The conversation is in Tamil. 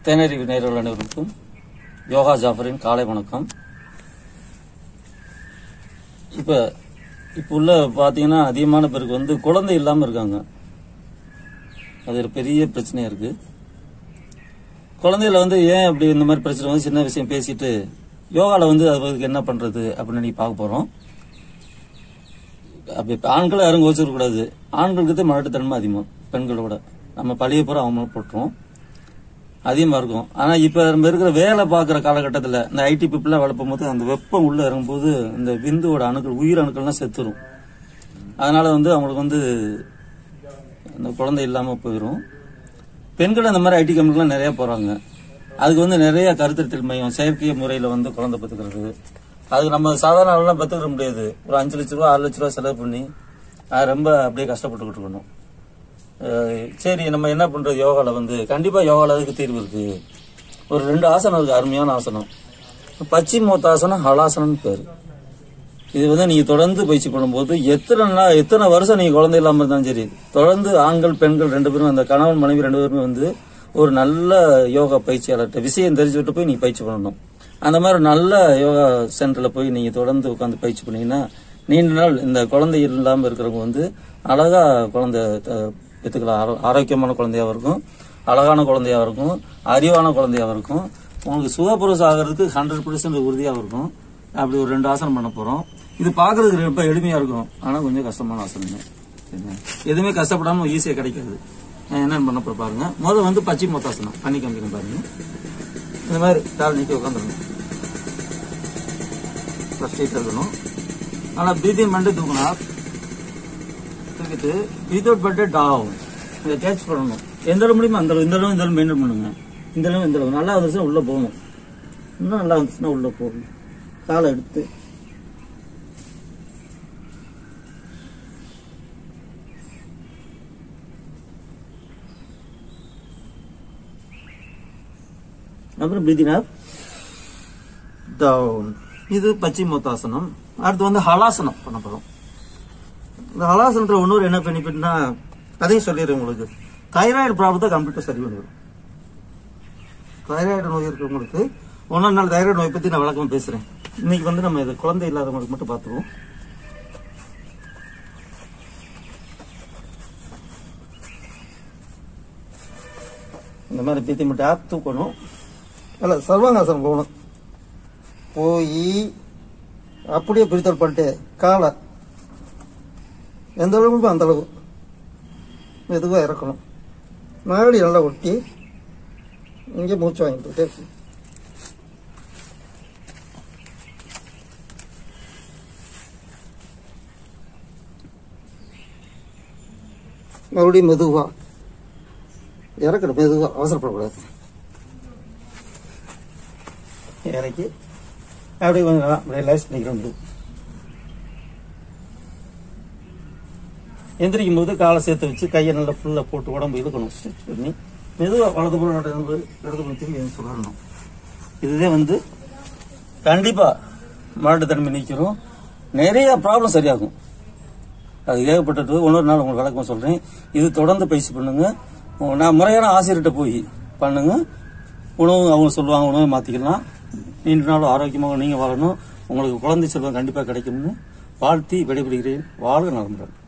தேனறிவு நேர்கள் அனைவருக்கும் யோகா ஜாஃபரின் காலை வணக்கம் இப்ப இப்ப உள்ள பாத்தீங்கன்னா அதிகமான பேருக்கு வந்து குழந்தை இல்லாம இருக்காங்க அது ஒரு பெரிய பிரச்சனையா இருக்கு குழந்தைகளை வந்து ஏன் அப்படி இந்த மாதிரி பிரச்சனை வந்து சின்ன விஷயம் பேசிட்டு யோகால வந்து அதுக்கு என்ன பண்றது அப்படின்னு நீ பார்க்க போறோம் அப்படி இப்ப ஆண்களை யாரும் கோச்சிக்க கூடாது ஆண்களுக்கு தான் மலட்டுத்தன்மை அதிகம் பெண்களை விட நம்ம பழைய பூரா அவங்க போட்டுரும் அதிகமா இருக்கும் ஆனா இப்ப நம்ம இருக்கிற வேலை பார்க்குற காலகட்டத்தில் இந்த ஐடி பீப்புளாக வளர்ப்பும் போது அந்த வெப்பம் உள்ள இறங்கும்போது இந்த விந்துவோட அணுக்கள் உயிர் அணுக்கள்லாம் செத்துரும் அதனால வந்து அவங்களுக்கு வந்து இந்த குழந்தை இல்லாம போயிடும் பெண்கள் அந்த மாதிரி ஐடி கம்பெனிலாம் நிறைய போறாங்க அதுக்கு வந்து நிறைய கருத்தரித்தல் மையம் செயற்கை முறையில வந்து குழந்தை பெற்றுக்கிறது அதுக்கு நம்ம சாதாரண ஆளெல்லாம் பெற்றுக்கிற முடியாது ஒரு அஞ்சு லட்ச ரூபா ஆறு லட்ச ரூபா செலவு பண்ணி அது ரொம்ப அப்படியே கஷ்டப்பட்டுக்கிட்டு இருக்கணும் அஹ் சரி நம்ம என்ன பண்றது யோகால வந்து கண்டிப்பா யோகால அதுக்கு தீர்வு இருக்கு ஒரு ரெண்டு ஆசனம் இருக்கு அருமையான ஆசனம் பச்சிமோத்தாசனம் ஹலாசனம்னு பேரு இது வந்து நீங்க தொடர்ந்து பயிற்சி பண்ணும்போது எத்தனை நாள் எத்தனை வருஷம் நீங்க குழந்தை இல்லாம இருந்தாலும் சரி தொடர்ந்து ஆண்கள் பெண்கள் ரெண்டு பேரும் அந்த கணவன் மனைவி ரெண்டு பேருமே வந்து ஒரு நல்ல யோகா பயிற்சியாளர்கிட்ட விஷயம் தெரிஞ்சுக்கிட்டு போய் நீங்க பயிற்சி பண்ணணும் அந்த மாதிரி நல்ல யோகா சென்டர்ல போய் நீங்க தொடர்ந்து உட்காந்து பயிற்சி பண்ணீங்கன்னா நீண்ட நாள் இந்த குழந்தை இல்லாம இருக்கிறவங்க வந்து அழகா குழந்தை அஹ், பெத்துக்கலாம் ஆரோ- ஆரோக்கியமான குழந்தையாவும் இருக்கும் அழகான குழந்தையாவும் இருக்கும் அறிவான குழந்தையாவும் இருக்கும் உங்களுக்கு சுகப்புருஷம் ஆகிறதுக்கு ஹண்ட்ரட் பர்சன்ட் உறுதியாகவும் இருக்கும் அப்படி ஒரு ரெண்டு ஆசனம் பண்ண போறோம் இது பாக்குறதுக்கு ரொம்ப எளிமையா இருக்கும் ஆனா கொஞ்சம் கஷ்டமான ஆசனம் சரிங்களா? எதுவுமே கஷ்டப்படாம ஈஸியா கிடைக்காது நான் என்னென்ன பண்ண போறேன் பாருங்க முதல்ல வந்து பச்சை மொத்தாசனம் பண்ணி காமிக்கணும் பாருங்க இந்த மாதிரி கால் நீட்டி உட்காந்துருங்க ஃபர்ஸ்ட் இருக்கணும் நல்லா பிரீத்திங் பண்ணிட்டு தூக்கணும் தூக்கிட்டு வித்வுட் பட்டு டவுன் இதை கேட்ச் பண்ணணும் எந்த அளவு முடியுமோ அந்த அளவு இந்த அளவு இந்த அளவு மெயின்டைன் பண்ணுங்க இந்த அளவு இந்த அளவு நல்லா வந்துச்சுன்னா உள்ள போகணும் இன்னும் நல்லா வந்துச்சுன்னா உள்ள போகணும் காலை எடுத்து அப்புறம் பிரீதிங் அப் டவுன் இது பச்சிமோத்தாசனம் அடுத்து வந்து ஹலாசனம் பண்ண போறோம் இந்த ஹலாசனத்துல இன்னொரு என்ன பெனிஃபிட்னா அதையும் சொல்லிடுறேன் உங்களுக்கு தைராய்டு ப்ராப்ளத்தை கம்ப்ளீட்டாக சரி பண்ணிடும் தைராய்டு நோய் இருக்கிறவங்களுக்கு ஒன்றாம் நாள் தைராய்டு நோய் பற்றி நான் விளக்கமா பேசுகிறேன் இன்னைக்கு வந்து நம்ம இது குழந்தை இல்லாதவங்களுக்கு மட்டும் பார்த்துருவோம் இந்த மாதிரி பீத்தி மட்டும் ஆப் தூக்கணும் அல்ல சர்வாங்காசனம் போகணும் போய் அப்படியே பிரித்தல் பண்ணிட்டு காலை எந்த அளவுக்கு அந்த அளவு மெதுவாக இறக்கணும் மறுபடி நல்லா ஒட்டி இங்கே மூச்சு வாங்கிட்டு இருக்கணும். மறுபடியும் மெதுவா இறக்கணும் மெதுவா அவசரப்படக்கூடாது இறக்கி அப்படியே கொஞ்சம் நல்லா அப்படியே ரிலாக்ஸ் பண்ணிக்கிறோம் எந்திரிக்கும் போது காலை சேர்த்து வச்சு கையை நல்லா ஃபுல்லாக போட்டு உடம்பு இழுக்கணும் ஸ்ட்ரெச் பண்ணி மெதுவாக வலது புறம் நடந்து இடது புறம் திரும்பி எழுந்து சொல்லணும் இதுவே வந்து கண்டிப்பா மாட்டுத்தன்மை நீக்கிறோம் நிறைய ப்ராப்ளம் சரியாகும் அது ஏகப்பட்டது இன்னொரு நாள் உங்களுக்கு விளக்கமா சொல்றேன் இது தொடர்ந்து பயிற்சி பண்ணுங்க உங்க- நான் முறையான ஆசிரியர்கிட்ட போய் பண்ணுங்க உணவு அவங்க சொல்லுவாங்க உணவை மாத்திக்கலாம் நீண்ட நாள் ஆரோக்கியமாக நீங்க வாழணும் உங்களுக்கு குழந்தை செல்வம் கண்டிப்பா கிடைக்கும்னு வாழ்த்தி விடைபெறுகிறேன் வாழ்க நலமுடன்